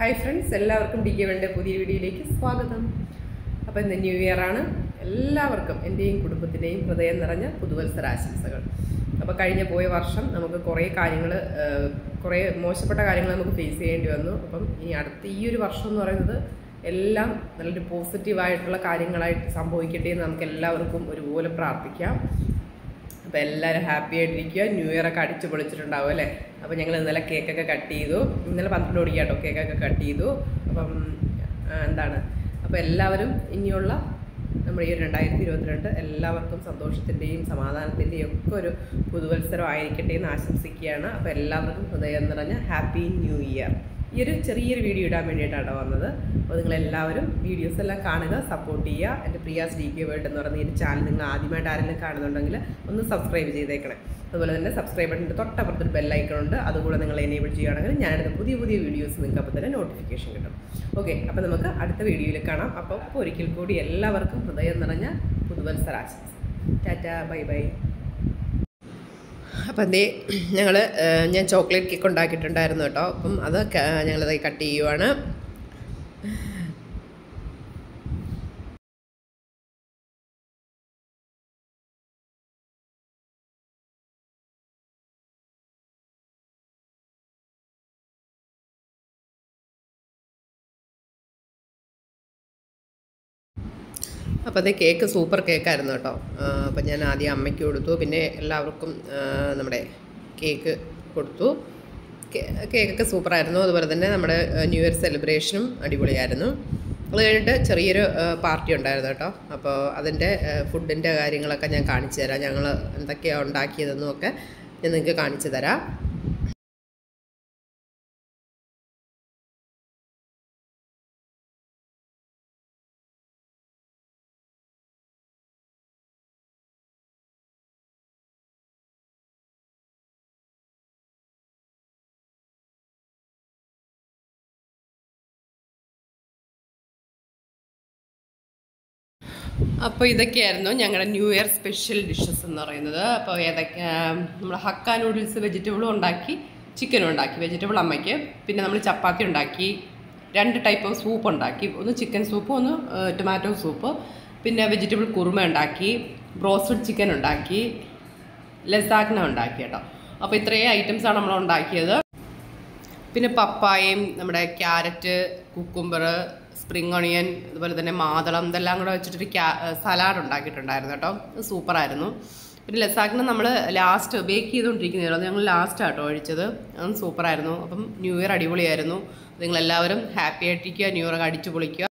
hi friends എല്ലാവർക്കും D K വേണ്ട പുതിയ വീഡിയോയിലേക്ക് സ്വാഗതം അപ്പോൾ ഇന്ന് ന്യൂ ഇയർ ആണ് എല്ലാവർക്കും എൻ്റെയും കുടുംബത്തിൻ്റെയും ഹൃദയം നിറഞ്ഞ പുതുവത്സരാശംസകൾ അപ്പോൾ കഴിഞ്ഞ പോയ വർഷം നമുക്ക് കുറേ കാര്യങ്ങൾ കുറേ മോശപ്പെട്ട കാര്യങ്ങൾ നമുക്ക് ഫേസ് ചെയ്യേണ്ടി വന്നു അപ്പം ഇനി അടുത്ത ഈ ഒരു വർഷം എന്ന് പറയുന്നത് എല്ലാം നല്ലൊരു പോസിറ്റീവായിട്ടുള്ള കാര്യങ്ങളായിട്ട് സംഭവിക്കട്ടെ എന്ന് നമുക്ക് എല്ലാവർക്കും ഒരുപോലെ പ്രാർത്ഥിക്കാം അപ്പോൾ എല്ലാവരും ഹാപ്പി ആയിട്ടിരിക്കുക ന്യൂ ഇയർ ഒക്കെ അടിച്ചു പൊളിച്ചിട്ടുണ്ടാവും അല്ലേ അപ്പോൾ ഞങ്ങൾ ഇന്നലെ കേക്കൊക്കെ കട്ട് ചെയ്തു ഇന്നലെ പന്ത്രണ്ട് മണിക്ക് കേട്ടോ കേക്കൊക്കെ കട്ട് ചെയ്തു അപ്പം ആ, എന്താണ് അപ്പോൾ എല്ലാവരും ഇനിയുള്ള നമ്മുടെ ഈ ഒരു രണ്ടായിരത്തി ഇരുപത്തിരണ്ട് എല്ലാവർക്കും സന്തോഷത്തിൻ്റെയും സമാധാനത്തിൻ്റെയും ഒക്കെ ഒരു പുതുവത്സരം ആയിരിക്കട്ടെ എന്ന് ആശംസിക്കുകയാണ് അപ്പോൾ എല്ലാവർക്കും ഹൃദയം നിറഞ്ഞ ഹാപ്പി ന്യൂ ഇയർ ഈ ഒരു ചെറിയൊരു വീഡിയോ ഇടാൻ വേണ്ടിയിട്ടാണ് വന്നത് അപ്പോൾ നിങ്ങളെല്ലാവരും വീഡിയോസ് എല്ലാം കാണുക സപ്പോർട്ട് ചെയ്യുക എൻ്റെ പ്രിയാസ് ഡി കെ വേൾഡ് എന്ന് പറയുന്ന ഈ ഒരു ചാനൽ നിങ്ങൾ ആദ്യമായിട്ട് ആരെങ്കിലും കാണുന്നുണ്ടെങ്കിൽ ഒന്ന് സബ്സ്ക്രൈബ് ചെയ്തേക്കണേ അതുപോലെ തന്നെ സബ്സ്ക്രൈബ് ബട്ടൻ്റെ തൊട്ടപ്പുറത്തൊരു ബെല്ലൈക്കൺ ഉണ്ട് അതുകൂടെ നിങ്ങൾ എനേബിൾ ചെയ്യുകയാണെങ്കിൽ ഞാനെടുത്ത പുതിയ പുതിയ വീഡിയോസ് നിങ്ങൾക്ക് അപ്പോൾ തന്നെ നോട്ടിഫിക്കേഷൻ കിട്ടും ഓക്കെ അപ്പോൾ നമുക്ക് അടുത്ത വീഡിയോയിൽ കാണാം അപ്പോൾ ഒരിക്കൽ കൂടി എല്ലാവർക്കും ഹൃദയം നിറഞ്ഞ പുതുവത്സരാശംസ ടാറ്റ ബൈ ബൈ അപ്പം എന്തേ ഞങ്ങൾ ഞാൻ ചോക്ലേറ്റ് കേക്ക് ഉണ്ടാക്കിയിട്ടുണ്ടായിരുന്നു കേട്ടോ അപ്പം അത് ക- ഞങ്ങളത് കട്ട് ചെയ്യുവാണ് അപ്പോൾ അത് കേക്ക് സൂപ്പർ കേക്കായിരുന്നു കേട്ടോ അപ്പം ഞാൻ ആദ്യം അമ്മയ്ക്ക് കൊടുത്തു പിന്നെ എല്ലാവർക്കും ആ, നമ്മുടെ കേക്ക് കൊടുത്തു കേ- കേക്കൊക്കെ സൂപ്പറായിരുന്നു അതുപോലെ തന്നെ നമ്മുടെ ആ, ന്യൂ ഇയർ സെലിബ്രേഷനും അടിപൊളിയായിരുന്നു അത് കഴിഞ്ഞിട്ട് ചെറിയൊരു ആ, പാർട്ടി ഉണ്ടായിരുന്നു കേട്ടോ അപ്പോൾ അതിൻ്റെ ഫുഡിൻ്റെ കാര്യങ്ങളൊക്കെ ഞാൻ കാണിച്ചു തരാം ഞങ്ങൾ എന്തൊക്കെയാണ് ഉണ്ടാക്കിയതെന്നും ഒക്കെ ഞാൻ നിങ്ങൾക്ക് കാണിച്ചു തരാം അപ്പോൾ ഇതൊക്കെയായിരുന്നു ഞങ്ങളുടെ ന്യൂ ഇയർ സ്പെഷ്യൽ ഡിഷസ് എന്ന് പറയുന്നത് അപ്പോൾ ഏതൊക്കെ നമ്മൾ ഹക്ക നൂഡിൽസ് വെജിറ്റബിളും ഉണ്ടാക്കി ചിക്കനും ഉണ്ടാക്കി വെജിറ്റബിൾ അമ്മയ്ക്ക് പിന്നെ നമ്മൾ ചപ്പാത്തി ഉണ്ടാക്കി രണ്ട് ടൈപ്പ് ഓഫ് സൂപ്പ് ഉണ്ടാക്കി ഒന്ന് ചിക്കൻ സൂപ്പ് ഒന്ന് ടൊമാറ്റോ സൂപ്പ് പിന്നെ വെജിറ്റബിൾ കുറുമ ഉണ്ടാക്കി ബ്രോസ്റ്റഡ് ചിക്കൻ ഉണ്ടാക്കി ലസാഗ്ന ഉണ്ടാക്കി കേട്ടോ അപ്പോൾ ഇത്രയും ഐറ്റംസാണ് നമ്മൾ ഉണ്ടാക്കിയത് പിന്നെ പപ്പായയും നമ്മുടെ ക്യാരറ്റ് കുക്കുംബർ സ്പ്രിങ് ഒണിയൻ അതുപോലെ തന്നെ മാതളം ഇതെല്ലാം കൂടെ വെച്ചിട്ടൊരു ക്യാ സലാഡ് ഉണ്ടാക്കിയിട്ടുണ്ടായിരുന്നു കേട്ടോ അത് സൂപ്പറായിരുന്നു പിന്നെ ലസാക്കിന് നമ്മൾ ലാസ്റ്റ് ബേക്ക് ചെയ്തുകൊണ്ടിരിക്കുന്നതായിരുന്നു അത് ഞങ്ങൾ ലാസ്റ്റ് ആട്ടോ ഒഴിച്ചത് അതും സൂപ്പറായിരുന്നു അപ്പം ന്യൂ ഇയർ അടിപൊളിയായിരുന്നു നിങ്ങളെല്ലാവരും ഹാപ്പി ആയിട്ടിരിക്കുക ന്യൂ ഇയർ അടിച്ചു പൊളിക്കുക